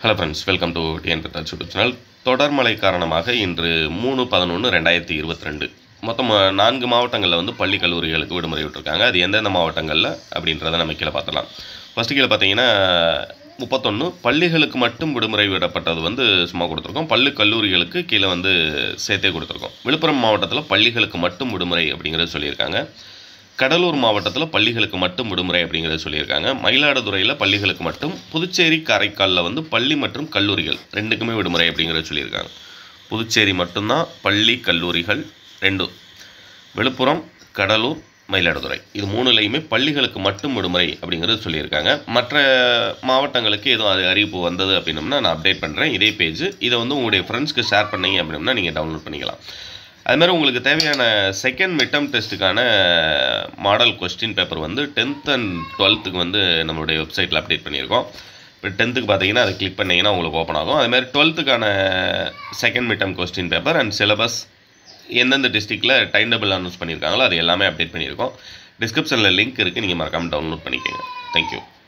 hello friends welcome to TN Pratap YouTube channel தொடர்மழை காரணமாக இன்று மூணு பதினொன்று ரெண்டாயிரத்தி இருபத்தி ரெண்டு மொத்தம் அஹ், நான்கு மாவட்டங்களில் வந்து பள்ளி கல்லூரிகளுக்கு விடுமுறை விட்டுருக்காங்க அது எந்தெந்த மாவட்டங்களில் அப்படின்றத நம்ம கீழே பார்த்துலாம் ஃபஸ்ட்டு கீழே பார்த்தீங்கன்னா முப்பத்தொன்று பள்ளிகளுக்கு மட்டும் விடுமுறை விடப்பட்டது வந்து சும்மா கொடுத்துருக்கோம் பள்ளி கல்லூரிகளுக்கு கீழே வந்து சேர்த்தே கொடுத்துருக்கோம் விழுப்புரம் மாவட்டத்தில் பள்ளிகளுக்கு மட்டும் விடுமுறை அப்படிங்கிறது சொல்லியிருக்காங்க கடலூர் மாவட்டத்தில் பள்ளிகளுக்கு மட்டும் விடுமுறை அப்படிங்கிறத சொல்லியிருக்காங்க மயிலாடுதுறையில் பள்ளிகளுக்கு மட்டும் புதுச்சேரி காரைக்காலில் வந்து பள்ளி மற்றும் கல்லூரிகள் ரெண்டுக்குமே விடுமுறை அப்படிங்கிறத சொல்லியிருக்காங்க புதுச்சேரி மட்டும்தான் பள்ளி கல்லூரிகள் ரெண்டும் விழுப்புரம் கடலூர் மயிலாடுதுறை இது மூணுலையுமே பள்ளிகளுக்கு மட்டும் விடுமுறை அப்படிங்கிறது சொல்லியிருக்காங்க மற்ற மாவட்டங்களுக்கு எதுவும் அது அறிவிப்பு வந்தது அப்படின்னம்னா நான் அப்டேட் பண்ணுறேன் இதே பேஜ் இதை வந்து உங்களுடைய ஃப்ரெண்ட்ஸ்க்கு ஷேர் பண்ணீங்க அப்படின்னா நீங்கள் டவுன்லோட் பண்ணிக்கலாம் அது மாதிரி உங்களுக்கு தேவையான செகண்ட் மிட்டம் டெஸ்ட்டுக்கான மாடல் கொஸ்டின் பேப்பர் வந்து டென்த் அண்ட் டுவெல்த்துக்கு வந்து நம்மளுடைய வெப்சைட்டில் அப்டேட் பண்ணியிருக்கோம் இப்போ டென்த்துக்கு பார்த்தீங்கன்னா அதை கிளிக் பண்ணிங்கன்னா உங்களுக்கு ஓப்பன் ஆகும் அது மாதிரி டுவெல்த்துக்கான second midterm question paper and syllabus எந்தெந்த டிஸ்ட்ரிக்டில் டைம் டேபிள் அனௌன்ஸ் பண்ணியிருக்காங்களோ அது எல்லாமே அப்டேட் பண்ணியிருக்கோம் டிஸ்கிரிப்ஷனில் லிங்க் இருக்குது நீங்கள் மறக்காமல் டவுன்லோட் பண்ணிக்கோங்க தேங்க்யூ